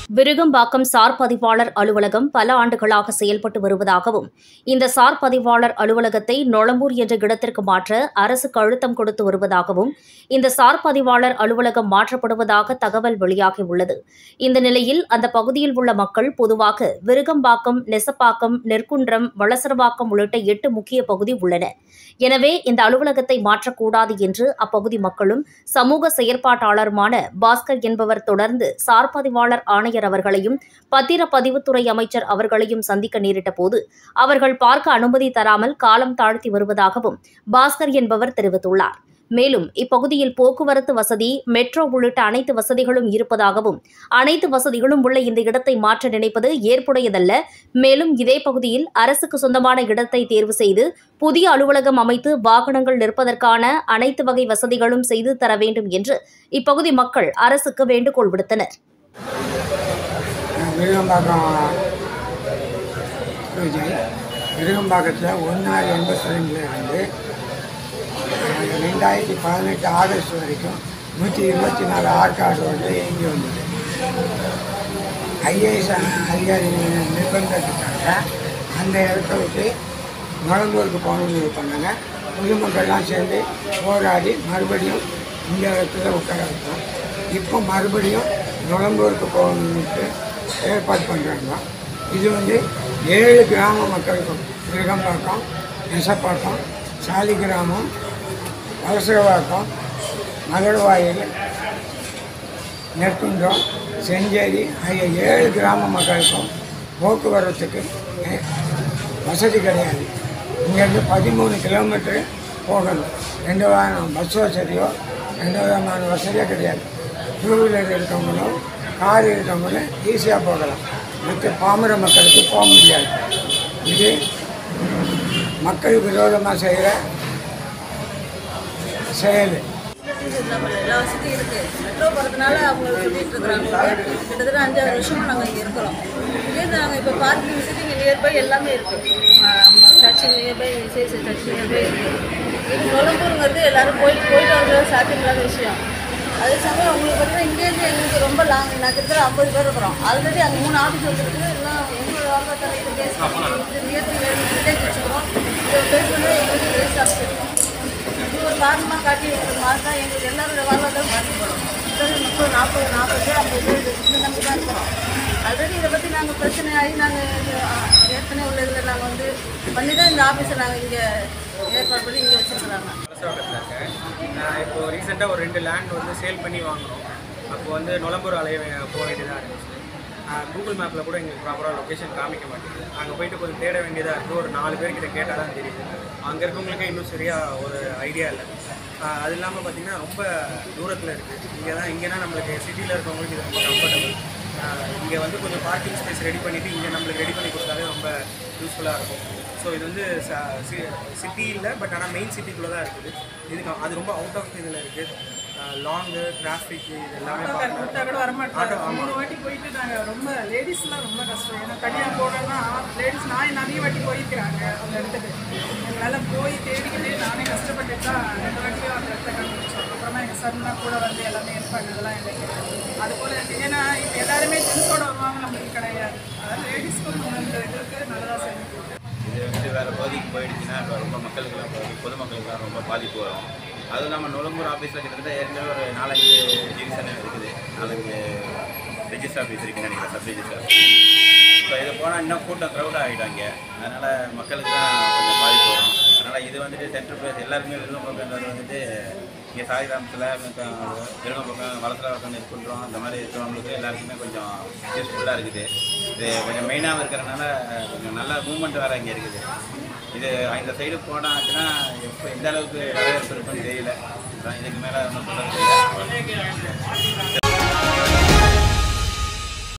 Virugambakkam sir பதிவாளர் அலுவலகம் பல ஆண்டுகளாக செயல்பட்டு வருவதாகவும் இந்த சார் பதிவாளர் அலுவலகத்தை நொளம்பூர் என்ற இடத்திற்கு மாற்ற அரசுக்கு அழுத்தம் கொடுத்து வருவதாகவும் இந்த சார் பதிவாளர் அலுவலகம் மாற்றப்படுவதாக தகவல் வெளியாகியுள்ளது இந்த நிலையில் அந்த பகுதியில் உள்ள மக்கள் பொதுவாக விருகம்பாக்கம் நெசப்பாக்கம் நெற்குன்றம் வளசரவாக்கம் உள்ளிட்ட எட்டு முக்கிய பகுதி உள்ளன எனவே இந்த அலுவலகத்தை மாற்றக்கூடாது என்று அப்பகுதி மக்களும் சமூக செயற்பாட்டாளருமான பாஸ்கர் என்பவர் தொடர்ந்து சார் பதிவாளர் ஆணையர் அவர்களையும் பத்திரப்பதிவுத்துறை அமைச்சர் அவர்களையும் சந்திக்க நேரிட்ட போது அவர்கள் பார்க்க அனுமதி தராமல் காலம் தாழ்த்தி வருவதாகவும் பாஸ்கர் என்பவர் தெரிவித்துள்ளார் மேலும் இப்பகுதியில் போக்குவரத்து வசதி மெட்ரோ உள்ளிட்ட அனைத்து வசதிகளும் இருப்பதாகவும் அனைத்து வசதிகளும் உள்ள இந்த இடத்தை மாற்ற நினைப்பது ஏற்புடையதல்ல மேலும் இதே பகுதியில் அரசுக்கு சொந்தமான இடத்தை தேர்வு செய்து புதிய அலுவலகம் அமைத்து வாகனங்கள் நிற்பதற்கான அனைத்து வகை வசதிகளும் செய்து தர வேண்டும் என்று இப்பகுதி மக்கள் அரசுக்கு வேண்டுகோள் விடுத்தனர் விருகம்பாக்கம் விஜய் விருகம்பாக்கத்தில் ஒன்றாறு எண்பத்தி ரெண்டில் இருந்து அஹ், ரெண்டாயிரத்தி பதினெட்டு ஆகஸ்ட் வரைக்கும் நூற்றி இருபத்தி நாலு ஆற்காடு வந்து இயங்கி வந்தது ஐஏஎஸ் அதிகாரி நிர்பந்தத்துக்காக அந்த இடத்த விட்டு நுழம்பூருக்கு போகணும்னு இது பண்ணாங்க பொதுமக்கள்லாம் சேர்ந்து போராடி மறுபடியும் இந்த இடத்துல உட்கார வச்சோம் இப்போ மறுபடியும் நுழம்பூருக்கு போகணுன்ட்டு ஏற்பாடு பண்ணுறாங்க இது வந்து ஏழு கிராம மக்களுக்கும் விருகம்பாக்கம் நெசப்பாக்கம் சாலி கிராமம் வலசரவாக்கம் மதுரவாயில் நெற்குன்றம் செஞ்சேரி ஆகிய ஏழு கிராம மக்களுக்கும் போக்குவரத்துக்கு அஹ், வசதி கிடையாது இங்கேருந்து பதிமூணு கிலோமீட்டர் போகணும் ரெண்டு வாரம் பஸ் வசதியோ ரெண்டு விதமான வசதியோ கிடையாது டூ வீலர் இருக்கவங்களும் கார் இருக்கவங்களும் ஈஸியாக போகலாம் மற்ற பாமர மக்களுக்கு போக முடியாது இது மக்கள் விரோதமாக செய்கிற செயல் நம்ம எல்லா வசதியும் இருக்குது மெட்ரோ போகிறதுனால அவங்க சொல்லிட்டு இருக்கிறாங்க கிட்டத்தட்ட அஞ்சாறு வருஷமா நாங்கள் இங்கே இருக்கிறோம் இதே நாங்கள் இப்போ பார்க்கிங் வசதி இங்கே நியர்பை எல்லாமே இருக்குது சர்ச்சு நியர்பை விசேஷ சர்ச் நியர்பை இருக்குது இது நுழம்பூருங்கிறது எல்லாரும் போயிட்டு போயிட்டு வர்றது சாத்தியமில்லாத விஷயம் அதே சமயம் உங்களுக்கு பார்த்தீங்கன்னா இங்கேருந்து எங்களுக்கு ரொம்ப லாங் நான் கிட்டத்தட்ட ஐம்பது பேர் இருக்கிறோம் ஆல்ரெடி அங்கே மூணு ஆஃபீஸ் வந்துருக்கு எல்லாம் எங்களோட வாழ்வாதாரத்தை பேஸ் நியர்பை வில்லேஜ் வச்சுக்கிறோம் இதை பேஸ் பண்ணி எங்களுக்கு வேஸ்ட் ஆஃபீஸ் இது ஒரு காரணமாக காட்டி இருக்கிற மாதிரி தான் எங்களுக்கு எல்லாரோட வாழ்வாதாரம் மாற்றி போகிறோம் முப்பது நாற்பது நாற்பது பேர் ஐம்பது பேர் இந்த நம்பி தான் இருக்கிறோம் ஆல்ரெடி இதை பற்றி நாங்கள் பிரச்சனை ஆகி நாங்கள் ஏற்கனவே உள்ள இதில் நாங்கள் வந்து பண்ணி தான் இந்த ஆஃபீஸை நாங்கள் இங்கே ஏற்பாடு பண்ணி இங்கே வச்சுருக்குறாங்க பக்கத்தில் இருக்கேன் நான் இப்போ ரீசெண்டாக ஒரு ரெண்டு லேண்ட் வந்து சேல் பண்ணி வாங்கினோம் அப்போ வந்து நுழம்பூர் அலைய வே- போக வேண்டியதாக இருந்துச்சு கூகுள் மேப்பில் கூட எங்களுக்கு ப்ராப்பராக லொக்கேஷன் காமிக்க மாட்டேங்குது அங்கே போயிட்டு கொஞ்சம் தேட வேண்டியதாக இருக்குது ஒரு நாலு பேர்கிட்ட கேட்டால் தான் தெரியுது அங்கே இருக்கவங்களுக்கே இன்னும் சரியாக ஒரு ஐடியா இல்லை ஆஹ் அது இல்லாமல் பார்த்தீங்கன்னா ரொம்ப தூரத்தில் இருக்குது இங்கே தான் இங்கேனா நம்மளுக்கு சிட்டியில் இருக்கவங்களுக்கு இது ரொம்ப கம்ஃபர்டபுள் இங்கே வந்து கொஞ்சம் பார்க்கிங் ஸ்பேஸ் ரெடி பண்ணிவிட்டு இங்கே நம்மளுக்கு ரெடி பண்ணி கொடுத்தாலே ரொம்ப யூஸ்ஃபுல்லாக இருக்கும் ஸோ இது வந்து சிட்டி இல்லை பட் ஆனால் மெயின் சிட்டிக்குள்ளே தான் இருக்குது இதுக்கு அது ரொம்ப அவுட் ஆஃப் இதில் இருக்குது லாங்கு டிராஃபிக் இது எல்லாமே கூப்பிட்டா கூட வரமாட்டாங்க ஆட்டோ ஆமாம் மூணு வாட்டி போயிட்டு நாங்கள் ரொம்ப லேடிஸ்லாம் ரொம்ப கஷ்டம் ஏன்னா தனியாக போனோம்னா லேடிஸ் நான் நிறைய வாட்டி போயிருக்கிறாங்க அந்த இடத்துக்கு எங்களால் போய் தேடிக்கிட்டே நானே கஷ்டப்பட்டு தான் ரெண்டு வாட்டியும் அந்த இடத்த கண்டுபிடிச்சோம் அப்புறமா எங்கள் சன்லாம் கூட வந்து எல்லாமே ஹெல்ப் பண்ணதெல்லாம் எங்களுக்கு அது போல் இருக்கு ஏன்னா இப்போ எல்லாருமே ஜென்ஸோட வருவாங்க நம்மளுக்கு கிடையாது அதாவது லேடிஸ்க்கும் இந்த இதுக்கு நல்லதாக செய்யணும் இது வந்து வேறு பகுதிக்கு போயிடுச்சுன்னா இப்போ ரொம்ப மக்களுக்கெல்லாம் பாதி- பொதுமக்களுக்கெல்லாம் ரொம்ப பாதிப்பு வரும் அதுவும் இல்லாமல் நுழம்பூர் ஆஃபீஸில் கிட்டத்தட்ட ஏற்கனவே ஒரு நாலஞ்சு டிவிஷன் இருக்குது நாலஞ்சு ரெஜிஸ்டர் ஆஃபீஸ் இருக்குன்னு நினைக்கிறேன் சப் ரெஜிஸ்டர் இப்போ இது போனால் இன்னும் கூட்டம் க்ரௌட் ஆகிட்டாங்க அதனால் மக்களுக்கு தான் கொஞ்சம் பாதிப்பு வரும் அதனால் இது வந்துட்டு சென்ட்ரல் பிளேஸ் எல்லாருமே வெள்ளம் பக்கம்ன்றது வந்துட்டு இங்கே சாய்கிராமத்தில் வெள்ளம் பக்கம் வளசர பக்கம் நெற்குன்றோம் அந்த மாதிரி இருக்கிறவங்களுக்கு எல்லாருக்குமே கொஞ்சம் யூஸ்ஃபுல்லாக இருக்குது இது கொஞ்சம் மெயினாக இருக்கிறனால கொஞ்சம் நல்ல மூமெண்ட் வேறு இங்கே இருக்குது இது இந்த சைடு போனாச்சுன்னா எப்போ எந்த அளவுக்கு வரவேற்பு இருக்குன்னு தெரியல அதான் இதுக்கு மேலே ஒன்றும் சொல்ல தெரியல